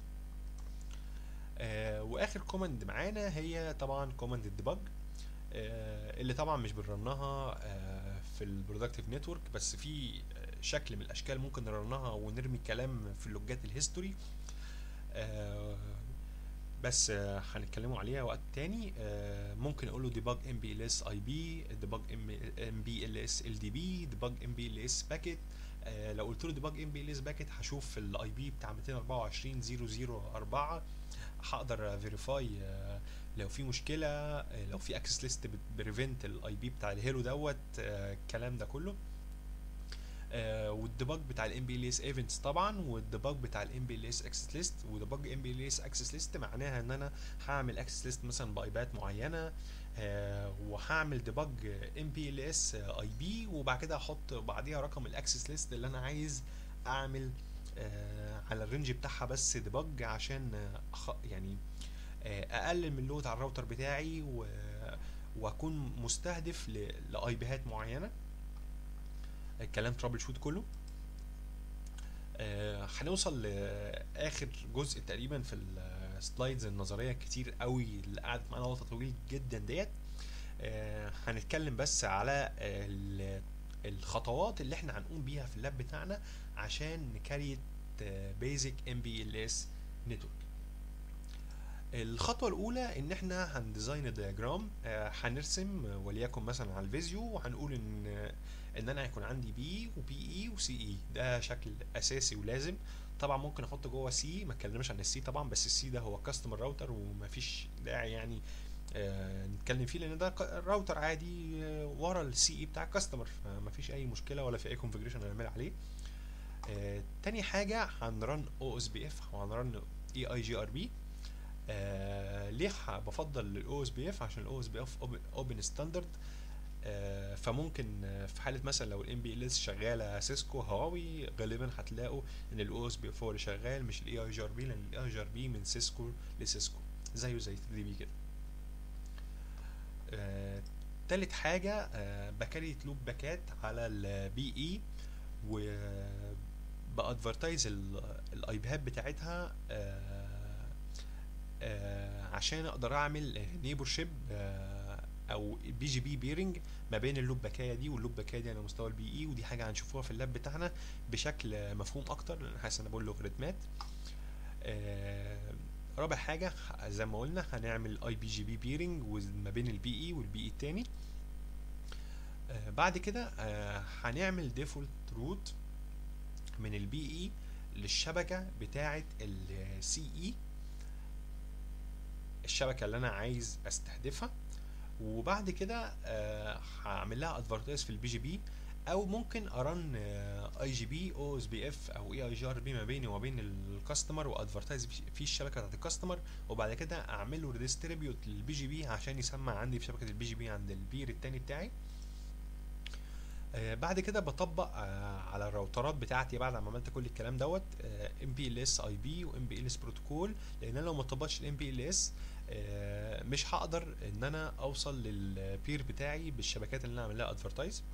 آه واخر كوماند معانا هي طبعا كوماند الديبج آه اللي طبعا مش بنرنها آه في البرودكتيف نتورك بس في شكل من الاشكال ممكن نرنها ونرمي كلام في اللوجات الهيستوري آه بس هنتكلموا عليها وقت تاني ممكن اقول له debug mbls ib debug mbls ldb debug mbls packet لو قلت له debug mbls packet هشوف الاي بي بتاع 224.0.0.4 هقدر فيريفاي لو في مشكله لو في اكسس ليست بريفنت الاي بي بتاع الهيلو دوت الكلام ده كله آه والديباج بتاع الام بي ال اس ايفنتس طبعا والديباج بتاع الام بي ال اس اكسس ليست وديباج ام بي ال اس اكسس ليست معناها ان انا هعمل اكسس ليست مثلا بايبات معينه آه وهعمل ديباج ام بي ال اس اي بي وبعد كده احط بعديها رقم الاكسس ليست اللي انا عايز اعمل آه على الرينج بتاعها بس ديباج عشان أخ يعني اقلل من اللود على الراوتر بتاعي و واكون مستهدف لاي بيهات معينه الكلام ترابل شوت كله آه، هنوصل لاخر جزء تقريبا في السلايدز النظريه كتير قوي اللي قعدت معانا وقت طويل جدا ديت آه، هنتكلم بس على ال- الخطوات اللي احنا هنقوم بيها في اللاب بتاعنا عشان نكريت بيزك ام بي ال اس نتورك الخطوه الاولى ان احنا هنديزاين الدياجرام آه، هنرسم آه، وليكن مثلا على الفيزيو وهنقول ان آه، ان انا هيكون عندي بي وبي اي وسي اي ده شكل اساسي ولازم طبعا ممكن احط جوه سي ما اتكلمش عن السي طبعا بس السي ده هو كاستمر راوتر ومفيش داعي يعني آه، نتكلم فيه لان ده ك- راوتر عادي آه، ورا السي اي بتاع الكاستمر فمفيش اي مشكله ولا في اي كونفجريشن هنعمل عليه آه، تاني حاجه هنرن او اس بي اف وهنرن اي اي جي ار بي ليه ح- بفضل الاو اس بي اف عشان الاو اس بي اف اوبن ستاندرد فممكن آه، في حاله مثلا لو الام بي ال اس شغاله سيسكو هواوي غالبا هتلاقوا ان الاو اس بي اف هو اللي شغال مش الاي اي جي ار بي لان الاي اي جي ار بي من سيسكو لسيسكو زيه زي 3 دي بي كده آه، تالت حاجة آه، بكريت لوب باكات على البي اي و بادفرتايز الاي بيهات بتاعتها آه، آه، عشان اقدر اعمل نيبر شيب او بي جي بي بيرنج ما بين اللوب باكايه دي واللوب باكايه دي على مستوى البي اي ودي حاجه هنشوفوها في اللاب بتاعنا بشكل مفهوم اكتر لان حاسس ان انا بقول لوغاريتمات آه، رابع حاجه ح- زي ما قلنا هنعمل اي بي جي بي بيرنج ما بين البي اي والبي اي التاني آه، بعد كده آه، هنعمل ديفولت روت من البي اي للشبكه بتاعه السي اي الشبكه اللي انا عايز استهدفها وبعد كده آه، هعمل لها ادفرتايز في البي جي بي او ممكن ارن اي جي بي او اس بي اف او اي اي جي ار بي ما بيني وما بين الكاستمر وادفرتايز في الشبكه بتاعت الكاستمر وبعد كده اعمل له ريديستريبيوت للبي جي بي عشان يسمع عندي في شبكه البي جي بي عند البير التاني بتاعي آه، بعد كده بطبق آه، على الراوترات بتاعتي بعد ما عملت كل الكلام دوت ام بي ال اس اي بي وام بي ال اس بروتوكول لان انا لو ما طبقتش الام بي ال اس مش هقدر ان انا اوصل للبير بتاعي بالشبكات اللي انا عامل لها ادفرتايز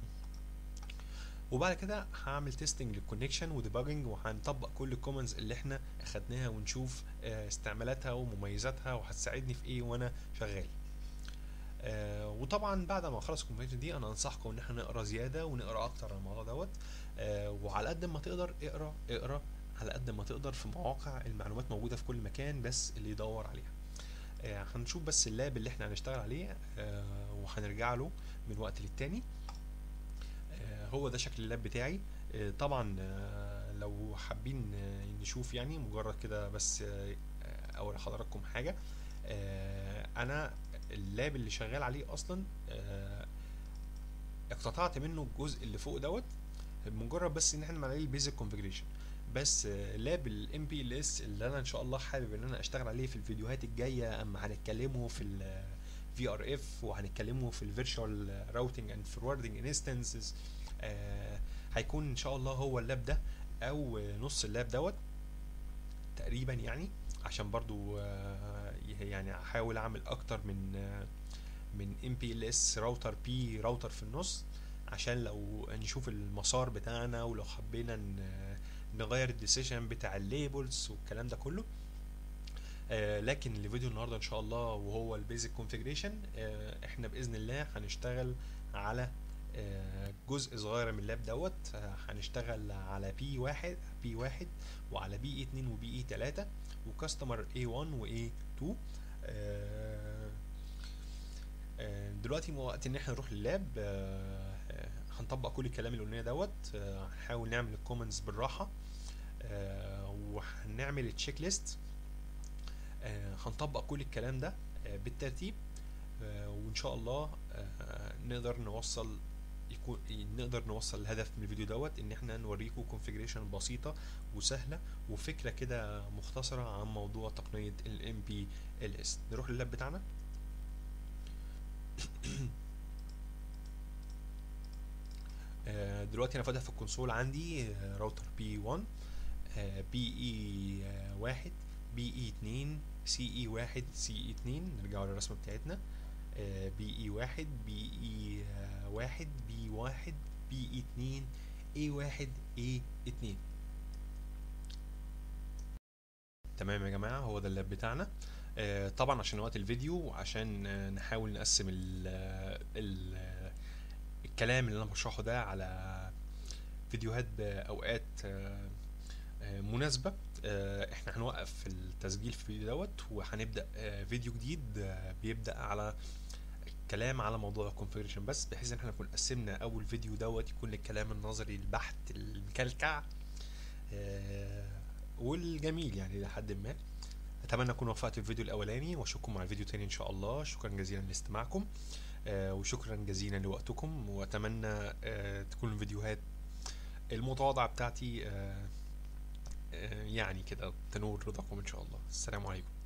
وبعد كده هعمل تيستنج للكونكشن وديباجنج وهنطبق كل الكومنز اللي احنا اخدناها ونشوف آه، استعمالاتها ومميزاتها وهتساعدني في ايه وانا شغال آه وطبعا بعد ما اخلص الكونفرجن دي انا انصحكم ان احنا نقرا زياده ونقرا اكتر عن الموضوع دوت آه وعلى قد ما تقدر اقرا اقرا على قد ما تقدر في مواقع المعلومات موجوده في كل مكان بس اللي يدور عليها آه هنشوف بس اللاب اللي احنا هنشتغل عليه آه وهنرجع له من وقت للتاني آه هو ده شكل اللاب بتاعي آه طبعا آه لو حابين آه نشوف يعني مجرد كده بس آه آه، اوري حضراتكم حاجه آه انا اللاب اللي شغال عليه اصلا آه، اقتطعت منه الجزء اللي فوق دوت مجرد بس ان احنا نعمل عليه البيزك كونفجريشن بس آه، لاب الام بي ال اس اللي انا ان شاء الله حابب ان انا اشتغل عليه في الفيديوهات الجايه اما هنتكلمه في ال في ار اف وهنتكلمه في الفيرتشوال راوتنج اند فوروردنج انستنسز هيكون ان شاء الله هو اللاب ده او نص اللاب دوت تقريبا يعني عشان برضو آه، يعني احاول اعمل اكتر من آه، من ام بي ال اس راوتر بي راوتر في النص عشان لو نشوف المسار بتاعنا ولو حبينا ن- نغير الديسيشن بتاع الليبلز والكلام ده كله آه لكن الفيديو النهارده ان شاء الله وهو البيزك كونفيجريشن آه احنا باذن الله هنشتغل على آه جزء صغير من اللاب دوت آه هنشتغل على بي واحد بي واحد وعلى بي اي 2 وبي اي 3 وكاستمر A1 و A2 آه، آه، دلوقتي وقت ان احنا نروح لللاب آه، آه، هنطبق كل الكلام اللي قلناه دوت آه، هنحاول نعمل الكومنتس بالراحه آه، وهنعمل التشيك ليست آه، هنطبق كل الكلام ده آه، بالترتيب آه، وان شاء الله آه، نقدر نوصل يكون نقدر نوصل الهدف من الفيديو دوت ان احنا نوريكم كونفيجريشن بسيطه وسهله وفكره كده مختصره عن موضوع تقنيه الام بي ال اس نروح لللاب بتاعنا آه، دلوقتي انا فاتح في الكونسول عندي آه، راوتر بي 1 بي اي 1 بي اي 2 سي اي 1 سي اي 2 نرجع للرسمه بتاعتنا بي اي 1 بي اي 1 بي 1 بي اي 2 اي 1 اي 2 تمام يا جماعة هو ده اللاب بتاعنا آه، طبعا عشان وقت الفيديو وعشان آه، نحاول نقسم ال ال الكلام اللي انا بشرحه ده على فيديوهات بأوقات آه، آه، مناسبة آه، احنا هنوقف التسجيل في الفيديو دوت وهنبدأ آه، فيديو جديد آه، بيبدأ على كلام على موضوع الكونفيجريشن بس بحيث ان احنا نكون قسمنا اول فيديو دوت يكون الكلام النظري البحت المكلكع آه، والجميل يعني لحد ما اتمنى اكون وفقت في الفيديو الاولاني واشوفكم مع الفيديو التاني ان شاء الله شكرا جزيلا لاستماعكم آه، وشكرا جزيلا لوقتكم واتمنى آه، تكون الفيديوهات المتواضعة بتاعتي آه، آه، يعني كده تنور رضاكم ان شاء الله السلام عليكم